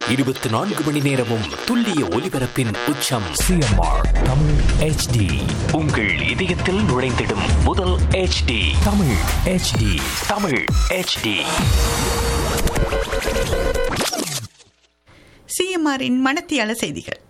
இருபத்தி நான்கு மணி நேரமும் துல்லிய ஒலிபரப்பின் உச்சம் சிஎம்ஆர் தமிழ் ஹெச்டி உங்கள் இதயத்தில் நுழைந்திடும் முதல் HD Tamil HD Tamil HD சிஎம்ஆரின் மனத்தியால செய்திகள்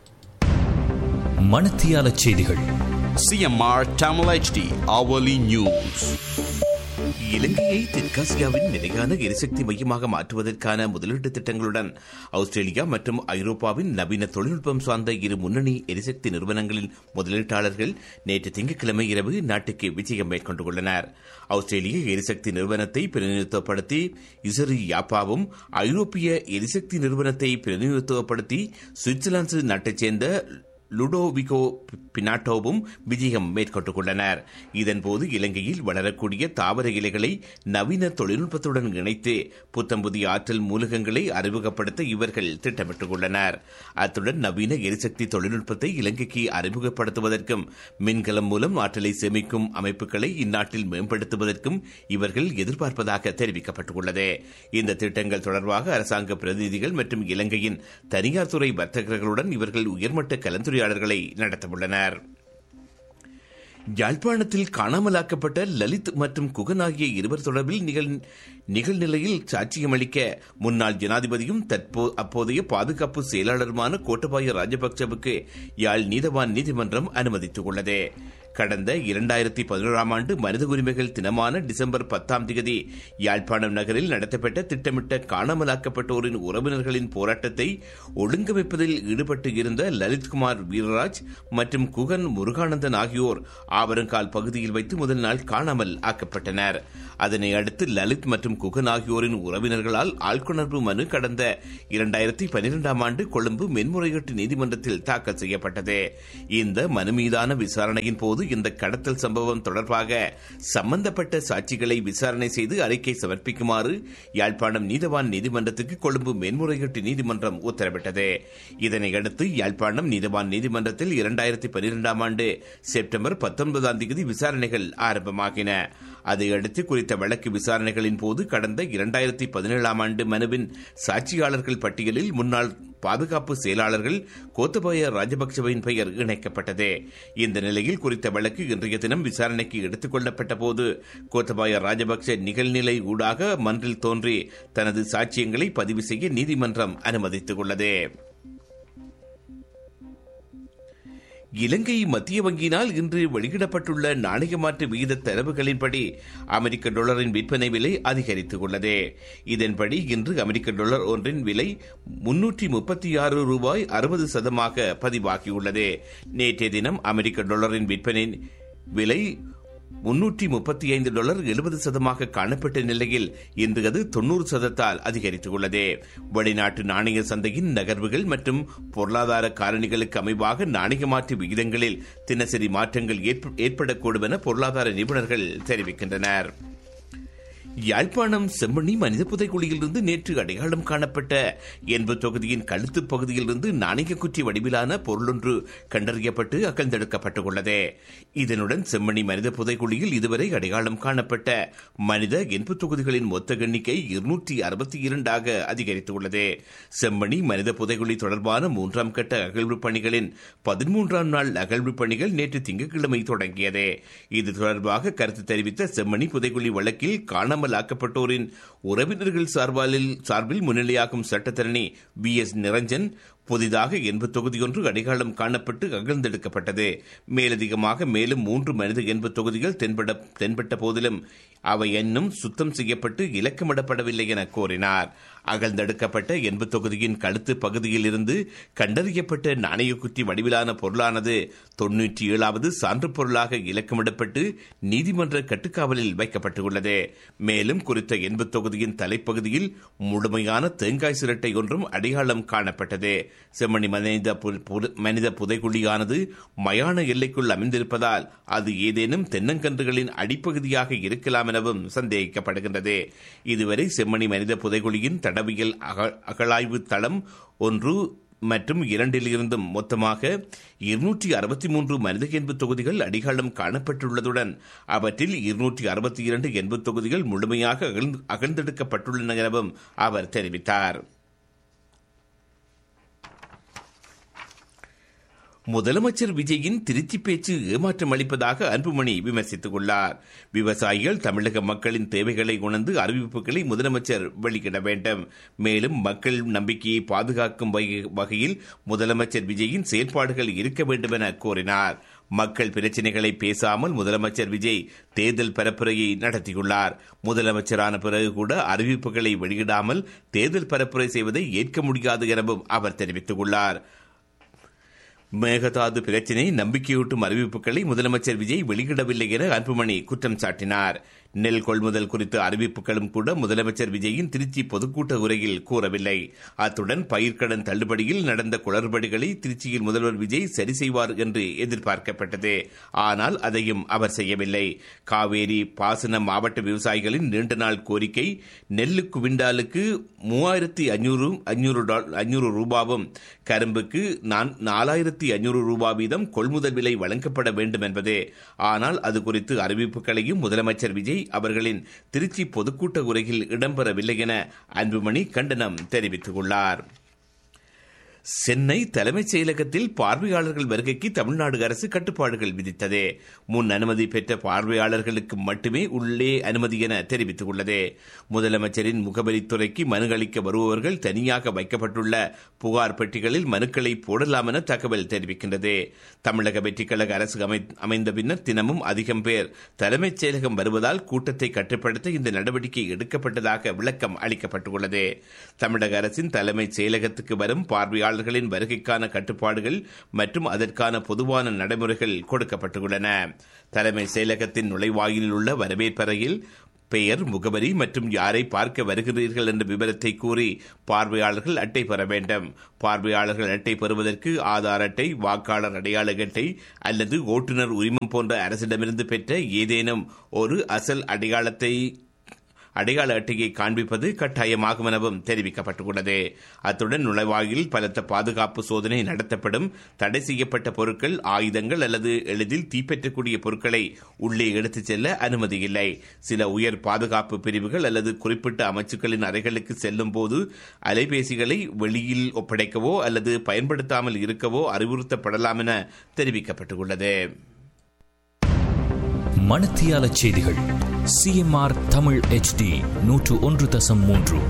மணத்தியால செய்திகள் CMR Tamil HD hourly news. இலங்கையை தெற்காசியாவின் நிலையான எரிசக்தி மையமாக மாற்றுவதற்கான முதலீட்டு திட்டங்களுடன் ஆஸ்திரேலியா மற்றும் ஐரோப்பாவின் நவீன தொழில்நுட்பம் சார்ந்த இரு முன்னணி எரிசக்தி நிறுவனங்களின் முதலீட்டாளர்கள் நேற்று திங்கட்கிழமை இரவு நாட்டுக்கு விஜயம் மேற்கொண்டுள்ளனர் ஆஸ்திரேலிய எரிசக்தி நிறுவனத்தை பிரதிநிதித்துவப்படுத்தி இசரி யாப்பாவும் ஐரோப்பிய எரிசக்தி நிறுவனத்தை பிரதிநிதித்துவப்படுத்தி சுவிட்சர்லாந்து நாட்டைச் சேர்ந்த லுடோவிகோ பினாட்டோவும் விஜயம் மேற்கொண்டுள்ளனர் இதன்போது இலங்கையில் வளரக்கூடிய தாவர இலைகளை நவீன தொழில்நுட்பத்துடன் இணைத்து புத்தம் புதிய ஆற்றல் மூலகங்களை அறிமுகப்படுத்த இவர்கள் திட்டமிட்டுள்ளனர் அத்துடன் நவீன எரிசக்தி தொழில்நுட்பத்தை இலங்கைக்கு அறிமுகப்படுத்துவதற்கும் மின்கலம் மூலம் ஆற்றலை சேமிக்கும் அமைப்புகளை இந்நாட்டில் மேம்படுத்துவதற்கும் இவர்கள் எதிர்பார்ப்பதாக தெரிவிக்கப்பட்டுள்ளது இந்த திட்டங்கள் தொடர்பாக அரசாங்க பிரதிநிதிகள் மற்றும் இலங்கையின் தனியார் துறை வர்த்தகர்களுடன் இவர்கள் உயர்மட்ட கலந்துரையாடல்களை நடத்தவுள்ளனர் யாழ்ப்பாணத்தில் காணாமலாக்கப்பட்ட லலித் மற்றும் குகன் ஆகிய இருவர் தொடர்பில் நிகழ் நிகழ்நிலையில் சாட்சியமளிக்க முன்னாள் ஜனாதிபதியும் தற்போ அப்போதைய பாதுகாப்பு செயலாளருமான கோட்டபாய ராஜபக்சவுக்கு யாழ் நீதவான் நீதிமன்றம் அனுமதித்துள்ளது கடந்த இரண்டாயிரத்தி பதினோராம் ஆண்டு மனித உரிமைகள் தினமான டிசம்பர் பத்தாம் தேதி யாழ்ப்பாணம் நகரில் நடத்தப்பட்ட திட்டமிட்ட காணாமலாக்கப்பட்டோரின் உறவினர்களின் போராட்டத்தை ஒழுங்கமைப்பதில் ஈடுபட்டு இருந்த லலித்குமார் வீரராஜ் மற்றும் குகன் முருகானந்தன் ஆகியோர் ஆவரங்கால் பகுதியில் வைத்து முதல் நாள் காணாமல் ஆக்கப்பட்டனர் அதனை அடுத்து லலித் மற்றும் குகன் ஆகியோரின் உறவினர்களால் ஆள்கொணர்வு மனு கடந்த இரண்டாயிரத்தி பனிரெண்டாம் ஆண்டு கொழும்பு மென்முறையீட்டு நீதிமன்றத்தில் தாக்கல் செய்யப்பட்டது இந்த மனு மீதான விசாரணையின் போது இந்த கடத்தல் சம்பவம் தொடர்பாக சம்பந்தப்பட்ட சாட்சிகளை விசாரணை செய்து அறிக்கை சமர்ப்பிக்குமாறு யாழ்ப்பாணம் நீதவான் நீதிமன்றத்துக்கு கொழும்பு மேன்முறையீட்டு நீதிமன்றம் உத்தரவிட்டது இதனையடுத்து யாழ்ப்பாணம் நீதவான் நீதிமன்றத்தில் இரண்டாயிரத்தி பனிரெண்டாம் ஆண்டு செப்டம்பர் பத்தொன்பதாம் தேதி விசாரணைகள் ஆரம்பமாகின அதையடுத்து குறித்த வழக்கு விசாரணைகளின் போது கடந்த இரண்டாயிரத்தி பதினேழாம் ஆண்டு மனுவின் சாட்சியாளர்கள் பட்டியலில் முன்னாள் பாதுகாப்பு செயலாளர்கள் கோத்தபாய ராஜபக்சவின் பெயர் இணைக்கப்பட்டது இந்த நிலையில் குறித்த வழக்கு இன்றைய தினம் விசாரணைக்கு எடுத்துக் கொள்ளப்பட்ட போது கோத்தபாய ராஜபக்ச நிகழ்நிலை ஊடாக மன்றில் தோன்றி தனது சாட்சியங்களை பதிவு செய்ய நீதிமன்றம் அனுமதித்துள்ளது இலங்கை மத்திய வங்கியினால் இன்று வெளியிடப்பட்டுள்ள நாணய மாற்று விகித தரவுகளின்படி அமெரிக்க டாலரின் விற்பனை விலை அதிகரித்துள்ளது இதன்படி இன்று அமெரிக்க டாலர் ஒன்றின் விலை முன்னூற்றி முப்பத்தி ஆறு ரூபாய் அறுபது சதமாக பதிவாகியுள்ளது நேற்றைய தினம் அமெரிக்க டாலரின் விற்பனை விலை முன்னூற்றி முப்பத்தி ஐந்து டாலர் எழுபது சதமாக காணப்பட்ட நிலையில் இன்று அது தொன்னூறு சதத்தால் அதிகரித்துள்ளது வெளிநாட்டு நாணய சந்தையின் நகர்வுகள் மற்றும் பொருளாதார காரணிகளுக்கு அமைவாக நாணய மாற்று விகிதங்களில் தினசரி மாற்றங்கள் ஏற்படக்கூடும் என பொருளாதார நிபுணர்கள் தெரிவிக்கின்றனர் யாழ்ப்பாணம் செம்மணி மனித புதைக்குழியிலிருந்து நேற்று அடையாளம் காணப்பட்ட என்பது தொகுதியின் கழுத்து பகுதியிலிருந்து நாணய குற்றி வடிவிலான பொருளொன்று கண்டறியப்பட்டு அகழ்ந்தெடுக்கப்பட்டுள்ளது இதனுடன் செம்மணி மனித புதைக்குழியில் இதுவரை அடையாளம் காணப்பட்ட மனித என்பு தொகுதிகளின் மொத்த எண்ணிக்கை இருநூற்றி அறுபத்தி இரண்டாக அதிகரித்துள்ளது செம்மணி மனித புதைக்குழி தொடர்பான மூன்றாம் கட்ட அகழ்வு பணிகளின் பதிமூன்றாம் நாள் அகழ்வு பணிகள் நேற்று திங்கட்கிழமை தொடங்கியது இது தொடர்பாக கருத்து தெரிவித்த செம்மணி புதைக்குழி வழக்கில் காணாமல் காணாமலாக்கப்பட்டோரின் உறவினர்கள் சார்பாலில் சார்பில் முன்னிலையாகும் சட்டத்தரணி பி எஸ் நிரஞ்சன் புதிதாக என்பது தொகுதியொன்று அடையாளம் காணப்பட்டு அகழ்ந்தெடுக்கப்பட்டது மேலதிகமாக மேலும் மூன்று மனித என்பது தொகுதிகள் தென்பட தென்பட்ட போதிலும் அவை இன்னும் சுத்தம் செய்யப்பட்டு இலக்கமிடப்படவில்லை என கோரினார் அகழ்ந்தெடுக்கப்பட்ட என்பது தொகுதியின் கழுத்து பகுதியில் இருந்து கண்டறியப்பட்ட நாணயக்குத்தி வடிவிலான பொருளானது தொன்னூற்றி ஏழாவது சான்று பொருளாக இலக்கமிடப்பட்டு நீதிமன்ற கட்டுக்காவலில் வைக்கப்பட்டுள்ளது மேலும் குறித்த என்பது தொகுதியின் தலைப்பகுதியில் முழுமையான தேங்காய் சிரட்டை ஒன்றும் அடையாளம் காணப்பட்டது செம்மணி மனித மனித புதைக்குழியானது மயான எல்லைக்குள் அமைந்திருப்பதால் அது ஏதேனும் தென்னங்கன்றுகளின் அடிப்பகுதியாக இருக்கலாம் எனவும் சந்தேகிக்கப்படுகின்றது இதுவரை செம்மணி மனித புதைகுழியின் தடவியல் அகழாய்வு தளம் ஒன்று மற்றும் இரண்டில் இருந்தும் மொத்தமாக இருநூற்றி அறுபத்தி மூன்று மனித எண்பு தொகுதிகள் அடிகாலம் காணப்பட்டுள்ளதுடன் அவற்றில் இருநூற்றி அறுபத்தி இரண்டு எண்பு தொகுதிகள் முழுமையாக அகழ்ந்தெடுக்கப்பட்டுள்ளன எனவும் அவர் தெரிவித்தார் முதலமைச்சர் விஜயின் திருச்சி பேச்சு ஏமாற்றம் அளிப்பதாக அன்புமணி விமர்சித்துள்ளார் விவசாயிகள் தமிழக மக்களின் தேவைகளை உணர்ந்து அறிவிப்புகளை முதலமைச்சர் வெளியிட வேண்டும் மேலும் மக்கள் நம்பிக்கையை பாதுகாக்கும் வகை- வகையில் முதலமைச்சர் விஜயின் செயல்பாடுகள் இருக்க வேண்டும் என கோரினார் மக்கள் பிரச்சினைகளை பேசாமல் முதலமைச்சர் விஜய் தேர்தல் பரப்புரையை நடத்தியுள்ளார் முதலமைச்சரான பிறகு கூட அறிவிப்புகளை வெளியிடாமல் தேர்தல் பரப்புரை செய்வதை ஏற்க முடியாது எனவும் அவர் தெரிவித்துள்ளார் மேகதாது பிரச்சினை நம்பிக்கையூட்டும் அறிவிப்புகளை முதலமைச்சர் விஜய் வெளியிடவில்லை என அன்புமணி குற்றம் சாட்டினார் நெல் கொள்முதல் குறித்த அறிவிப்புகளும் கூட முதலமைச்சர் விஜயின் திருச்சி பொதுக்கூட்ட உரையில் கூறவில்லை அத்துடன் பயிர்க்கடன் தள்ளுபடியில் நடந்த குளறுபடிகளை திருச்சியில் முதல்வர் விஜய் சரி செய்வார் என்று எதிர்பார்க்கப்பட்டது ஆனால் அதையும் அவர் செய்யவில்லை காவேரி பாசன மாவட்ட விவசாயிகளின் நீண்ட நாள் கோரிக்கை நெல்லு குவிண்டாலுக்கு மூவாயிரத்தி அஞ்சூறு அஞ்சூறு டால் அஞ்சூறு ரூபாவும் கரும்புக்கு நான் நாலாயிரத்தி அஞ்சூறு ரூபாய் வீதம் கொள்முதல் விலை வழங்கப்பட வேண்டும் என்பதே ஆனால் அது குறித்து அறிவிப்புகளையும் முதலமைச்சர் விஜய் அவர்களின் திருச்சி பொதுக்கூட்ட உரையில் இடம்பெறவில்லை என அன்புமணி கண்டனம் தெரிவித்துள்ளார் சென்னை தலைமைச் செயலகத்தில் பார்வையாளர்கள் வருகைக்கு தமிழ்நாடு அரசு கட்டுப்பாடுகள் விதித்தது முன் அனுமதி பெற்ற பார்வையாளர்களுக்கு மட்டுமே உள்ளே அனுமதி என தெரிவித்துள்ளது முதலமைச்சரின் முகவரித்துறைக்கு மனு அளிக்க வருபவர்கள் தனியாக வைக்கப்பட்டுள்ள புகார் பெட்டிகளில் மனுக்களை போடலாம் என தகவல் தெரிவிக்கின்றது தமிழக வெற்றிக்கழக அரசு அமை- அமைந்த பின்னர் தினமும் அதிகம் பேர் தலைமைச் செயலகம் வருவதால் கூட்டத்தை கட்டுப்படுத்த இந்த நடவடிக்கை எடுக்கப்பட்டதாக விளக்கம் அளிக்கப்பட்டுள்ளது தமிழக அரசின் தலைமைச் செயலகத்துக்கு வரும் பார்வையாளர்களின் வருகைக்கான கட்டுப்பாடுகள் மற்றும் அதற்கான பொதுவான நடைமுறைகள் கொடுக்கப்பட்டுள்ளன தலைமைச் செயலகத்தின் நுழைவாயிலில் உள்ள வரவேற்பறையில் பெயர் முகவரி மற்றும் யாரை பார்க்க வருகிறீர்கள் என்ற விவரத்தை கூறி பார்வையாளர்கள் அட்டை பெற வேண்டும் பார்வையாளர்கள் அட்டை பெறுவதற்கு ஆதார் அட்டை வாக்காளர் அடையாள அட்டை அல்லது ஓட்டுநர் உரிமம் போன்ற அரசிடமிருந்து பெற்ற ஏதேனும் ஒரு அசல் அடையாளத்தை அடையாள அட்டையை காண்பிப்பது கட்டாயமாகும் எனவும் தெரிவிக்கப்பட்டுள்ளது அத்துடன் நுழைவாயில் பலத்த பாதுகாப்பு சோதனை நடத்தப்படும் தடை செய்யப்பட்ட பொருட்கள் ஆயுதங்கள் அல்லது எளிதில் தீப்பற்றக்கூடிய பொருட்களை உள்ளே எடுத்துச் செல்ல அனுமதி இல்லை சில உயர் பாதுகாப்பு பிரிவுகள் அல்லது குறிப்பிட்ட அமைச்சுக்களின் அறைகளுக்கு செல்லும் போது அலைபேசிகளை வெளியில் ஒப்படைக்கவோ அல்லது பயன்படுத்தாமல் இருக்கவோ அறிவுறுத்தப்படலாம் என தெரிவிக்கப்பட்டுள்ளது மணத்தியால செய்திகள் சிஎம்ஆர் தமிழ் ஹெச்டி நூற்று ஒன்று தசம் மூன்று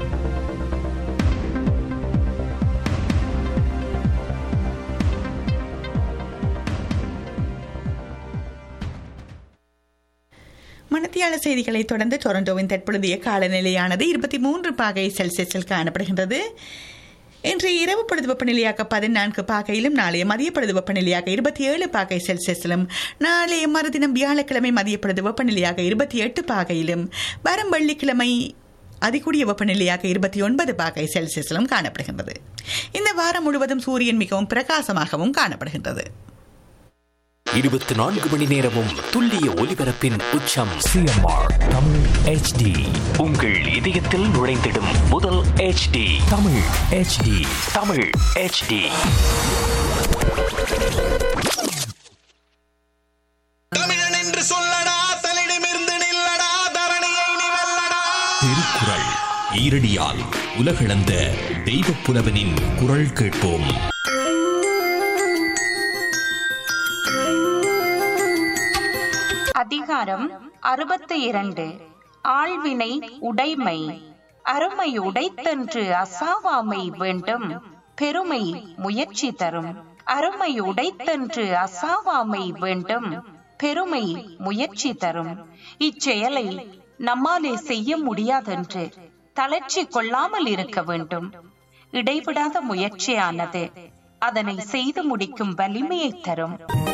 மணத்தியாள செய்திகளை தொடர்ந்து டொரண்டோவின் தற்பொழுதைய காலநிலையானது இருபத்தி மூன்று பாகை செல்சியஸில் காணப்படுகின்றது இன்று இரவு பொழுது வெப்பநிலையாக பதினான்கு பாகையிலும் நாளைய மதிய பொழுது வெப்பநிலையாக இருபத்தி ஏழு பாகை செல்சியஸிலும் நாளைய மறுதினம் வியாழக்கிழமை மதிய பொழுது வெப்பநிலையாக இருபத்தி எட்டு பாகையிலும் வரும் வெள்ளிக்கிழமை அதிகூடிய வெப்பநிலையாக இருபத்தி ஒன்பது பாகை செல்சியஸிலும் காணப்படுகின்றது இந்த வாரம் முழுவதும் சூரியன் மிகவும் பிரகாசமாகவும் காணப்படுகின்றது இருபத்தி நான்கு மணி நேரமும் துல்லிய ஒலிபரப்பின் உச்சம் சிஎம்ஆர் தமிழ் ஹெச்டி உங்கள் இதயத்தில் நுழைந்திடும் முதல் HD Tamil HD Tamil HD தமிழன் என்று சொல்லடா தலிடமிருந்து நில்லடா தரணியை நீ வெல்லடா திருக்குறள் ஈரடியால் உலகளந்த தெய்வப் புலவனின் குரல் கேட்போம் அதிகாரம் அறுபத்தி இரண்டு ஆழ்வினை உடைமை அருமை உடைத்தன்று அசாவாமை வேண்டும் பெருமை முயற்சி தரும் அருமை உடைத்தன்று அசாவாமை வேண்டும் பெருமை முயற்சி தரும் இச்செயலை நம்மாலே செய்ய முடியாதென்று தளர்ச்சி கொள்ளாமல் இருக்க வேண்டும் இடைவிடாத முயற்சியானது அதனை செய்து முடிக்கும் வலிமையை தரும்